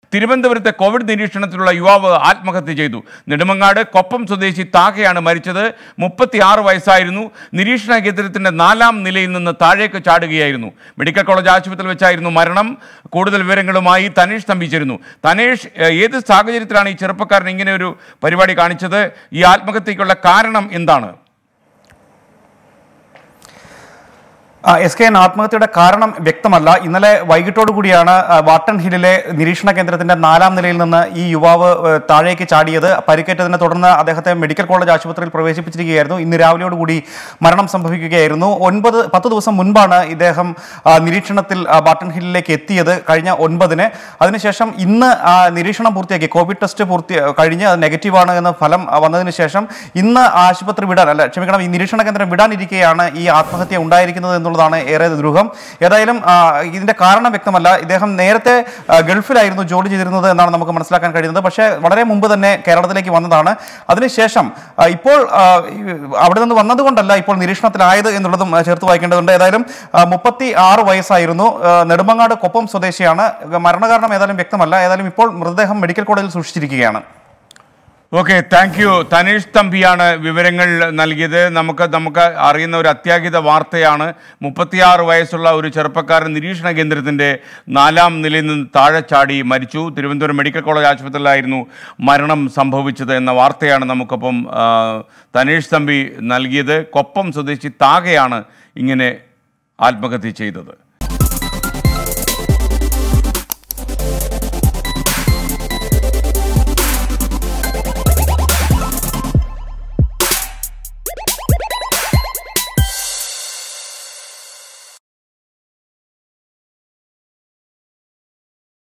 തിരുവനന്തപുരത്തെ കോവിഡ് നിരീക്ഷണത്തിലുള്ള യുവാവ് ആത്മഹത്യ ചെയ്തു നെടുമങ്ങാട് കൊപ്പം സ്വദേശി താകയാണ് മരിച്ചത് മുപ്പത്തിയാറ് വയസ്സായിരുന്നു നിരീക്ഷണ കേന്ദ്രത്തിന്റെ നാലാം നിലയിൽ നിന്ന് താഴേക്ക് ചാടുകയായിരുന്നു മെഡിക്കൽ കോളേജ് ആശുപത്രിയിൽ വെച്ചായിരുന്നു മരണം കൂടുതൽ വിവരങ്ങളുമായി തനേഷ് തമ്പിച്ചിരുന്നു തനേഷ് ഏഹ്, ഏത് സാഹചര്യത്തിലാണ് ഈ ചെറുപ്പക്കാരൻ ഇങ്ങനെ ഒരു പരിപാടി കാണിച്ചത് ഈ ആത്മഹത്യക്കുള്ള കാരണം എന്താണ് ആ, എസ് കെ എൻ ആത്മഹത്യയുടെ കാരണം വ്യക്തമല്ല ഇന്നലെ വൈകിട്ടോടു കൂടിയാണ് ആ, വാട്ടൺ ഹില്ലിലെ നിരീക്ഷണ കേന്ദ്രത്തിന്റെ നാലാം നിലയിൽ നിന്ന് ഈ യുവാവ് ഏ, താഴേക്ക് ചാടിയത് പരിക്കേറ്റതിനെ തുടർന്ന് അദ്ദേഹത്തെ മെഡിക്കൽ കോളേജ് ആശുപത്രിയിൽ പ്രവേശിപ്പിച്ചിരിക്കുകയായിരുന്നു ഇന്ന് രാവിലെയോടുകൂടി മരണം സംഭവിക്കുകയായിരുന്നു ഒൻപത് പത്ത് ദിവസം മുൻപാണ് ഇദ്ദേഹം ആ, നിരീക്ഷണത്തിൽ ആ, വാട്ടൺ ഹില്ലിലേക്ക് എത്തിയത് കഴിഞ്ഞ ഒൻപതിന് അതിനുശേഷം ഇന്ന് ആ, നിരീക്ഷണം പൂർത്തിയാക്കി കോവിഡ് ടെസ്റ്റ് പൂർത്തി കഴിഞ്ഞ് അത് നെഗറ്റീവാണ് എന്ന ഫലം ആ, വന്നതിന് ശേഷം ഇന്ന് ആശുപത്രി വിടാൻ അല്ല ക്ഷമിക്കണം ഈ നിരീക്ഷണ കേന്ദ്രം വിടാനിരിക്കെയാണ് ഈ ആത്മഹത്യ ഉണ്ടായിരിക്കുന്നത് എന്നുള്ളതാണ് ഏറെ ദുരൂഹം ഏതായാലും ആ, ഇതിന്റെ കാരണം വ്യക്തമല്ല ഇദ്ദേഹം നേരത്തെ ആ, ഗൾഫിലായിരുന്നു ജോലി ചെയ്തിരുന്നത് എന്നാണ് നമുക്ക് മനസ്സിലാക്കാൻ കഴിയുന്നത് പക്ഷേ വളരെ മുമ്പ് തന്നെ കേരളത്തിലേക്ക് വന്നതാണ് അതിനുശേഷം ആ, ഇപ്പോൾ ആ, ഈ അവിടെ നിന്ന് വന്നതുകൊണ്ടല്ല ഇപ്പോൾ നിരീക്ഷണത്തിലായത് എന്നുള്ളതും ആ, ചേർത്ത് വായിക്കേണ്ടതുണ്ട് ഏതായാലും മുപ്പത്തി ആറ് വയസ്സായിരുന്നു ആ, നെടുമങ്ങാട് കൊപ്പം സ്വദേശിയാണ് മരണകാരണം ഏതായാലും വ്യക്തമല്ല ഏതായാലും ഇപ്പോൾ മൃതദേഹം മെഡിക്കൽ കോളേജിൽ സൂക്ഷിച്ചിരിക്കുകയാണ് ഓക്കെ താങ്ക് യു തനീഷ് തമ്പിയാണ് വിവരങ്ങൾ നൽകിയത് നമുക്ക് നമുക്ക് അറിയുന്ന ഒരു അത്യാഹിത വാർത്തയാണ് മുപ്പത്തിയാറ് വയസ്സുള്ള ഒരു ചെറുപ്പക്കാരൻ നിരീക്ഷണ കേന്ദ്രത്തിൻ്റെ നാലാം നിലയിൽ നിന്ന് താഴെ ചാടി മരിച്ചു തിരുവനന്തപുരം മെഡിക്കൽ കോളേജ് ആശുപത്രിയിലായിരുന്നു മരണം സംഭവിച്ചത് എന്ന വാർത്തയാണ് നമുക്കൊപ്പം ആ, തനീഷ് തമ്പി നൽകിയത് കൊപ്പം സ്വദേശി താകയാണ് ഇങ്ങനെ ആത്മഹത്യ ചെയ്തത്